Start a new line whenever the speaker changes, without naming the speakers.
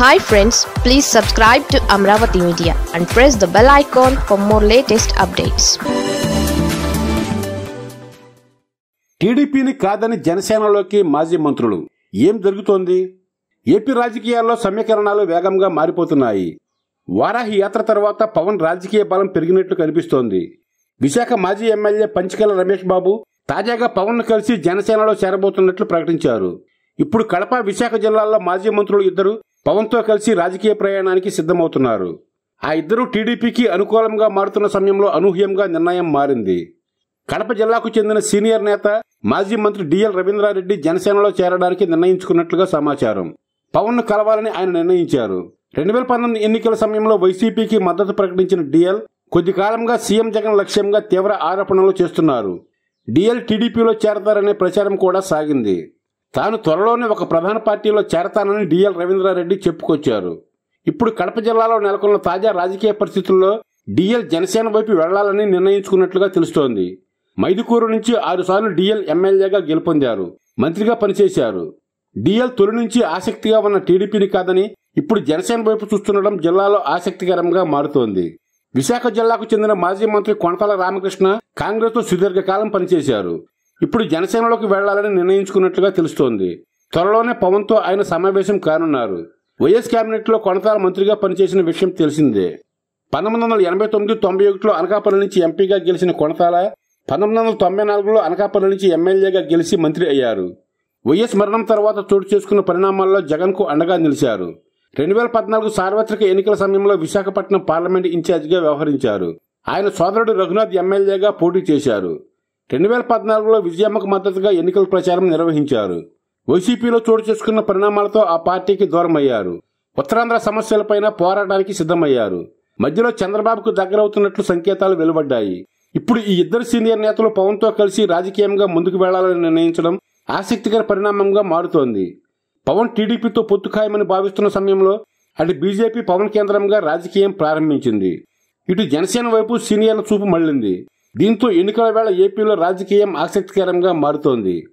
hi friends please subscribe to Amaravati media and press the bell icon for more latest updates
టీడీపీని కాదని జనసేనలోకి మాజీ మంత్రులు ఏం జరుగుతోంది ఏపీ రాజకీయాల్లో సమీకరణాలు వేగంగా మారిపోతున్నాయి వారాహి యాత్ర తర్వాత పవన్ రాజకీయ బలం పెరిగినట్లు కనిపిస్తోంది విశాఖ మాజీ ఎమ్మెల్యే పంచకల రమేష్ బాబు తాజాగా పవన్ను కలిసి జనసేనలో చేరబోతున్నట్లు ప్రకటించారు ఇప్పుడు కడప విశాఖ జిల్లాల్లో మాజీ మంత్రులు ఇద్దరు పవన్తో కలిసి రాజకీయ ప్రయాణానికి సిద్ధమవుతున్నారు ఆ ఇద్దరు టీడీపీకి అనుకూలంగా మారుతున్న సమయంలో అనూహ్యంగా నిర్ణయం మారింది కడప జిల్లాకు చెందిన సీనియర్ నేత మాజీ మంత్రి డిఎల్ రవీంద్రారెడ్డి జనసేనలో చేరడానికి నిర్ణయించుకున్నట్లుగా సమాచారం పవన్ ను కలవాలని ఆయన నిర్ణయించారు రెండు వేల పంతొమ్మిది ఎన్నికల సమయంలో వైసీపీకి మద్దతు ప్రకటించిన డిఎల్ కొద్ది కాలంగా సీఎం జగన్ లక్ష్యంగా తీవ్ర ఆరోపణలు చేస్తున్నారు డిఎల్ టీడీపీలో చేరతారనే ప్రచారం కూడా సాగింది తాను త్వరలోనే ఒక ప్రధాన పార్టీలో చేరతానని డిఎల్ రవీంద్రారెడ్డి చెప్పుకొచ్చారు ఇప్పుడు కడప జిల్లాలో నెలకొన్న తాజా రాజకీయ పరిస్థితుల్లో డిఎల్ జనసేన వైపు వెళ్లాలని నిర్ణయించుకున్నట్లుగా తెలుస్తోంది మైదుకూరు నుంచి ఆరుసార్లు డిఎల్ ఎమ్మెల్యేగా గెలుపొందారు మంత్రిగా పనిచేశారు డిఎల్ తొలి నుంచి ఆసక్తిగా ఉన్న టీడీపీని కాదని ఇప్పుడు జనసేన వైపు చూస్తుండడం జిల్లాలో ఆసక్తికరంగా మారుతోంది విశాఖ జిల్లాకు చెందిన మాజీ మంత్రి కొనతాల రామకృష్ణ కాంగ్రెస్ తో సుదీర్ఘకాలం పనిచేశారు ఇప్పుడు జనసేనలోకి వెళ్లాలని నిర్ణయించుకున్నట్లుగా తెలుస్తోంది త్వరలోనే పవన్ తో ఆయన సమావేశం కానున్నారు వైఎస్ కేబినెట్ లో కొనతాల మంత్రిగా పనిచేసిన విషయం తెలిసిందే పంతొమ్మిది వందల ఎనభై తొమ్మిది తొంభై ఒకటిలో అనకాపల్లి నుంచి ఎంపీగా గెలిచిన కొనతాల పంతొమ్మిది వందల తొంభై నాలుగులో అనకాపల్లి నుంచి ఎమ్మెల్యేగా గెలిచి మంత్రి అయ్యారు వైఎస్ మరణం తర్వాత చోటు చేసుకున్న పరిణామాల్లో జగన్ కు అండగా నిలిచారు రెండు వేల పద్నాలుగు సార్వత్రిక ఎన్నికల సమయంలో విశాఖపట్నం పార్లమెంట్ ఇన్ఛార్జిగా వ్యవహరించారు ఆయన సోదరుడు రఘునాథ్ ఎమ్మెల్యేగా పోటీ చేశారు రెండు వేల పద్నాలుగులో విజయమ్మకు మద్దతుగా ఎన్నికల ప్రచారం నిర్వహించారు వైసీపీలో చోటు చేసుకున్న పరిణామాలతో ఆ పార్టీకి దూరమయ్యారు ఉత్తరాంధ్ర సమస్యలపైన పోరాటానికి సిద్ధమయ్యారు మధ్యలో చంద్రబాబుకు దగ్గరవుతున్నట్లు సంకేతాలు వెలువడ్డాయి ఇప్పుడు ఈ ఇద్దరు సీనియర్ నేతలు పవన్ తో కలిసి రాజకీయంగా ముందుకు వెళ్లాలని నిర్ణయించడం ఆసక్తికర పరిణామంగా మారుతోంది పవన్ టీడీపీతో పొత్తు ఖాయమని భావిస్తున్న సమయంలో అటు బీజేపీ పవన్ కేంద్రంగా రాజకీయం ప్రారంభించింది ఇటు జనసేన వైపు సీనియర్ల చూపు మళ్లింది దీంతో ఎన్నికల వేళ ఏపీలో రాజకీయం ఆసక్తికరంగా మారుతోంది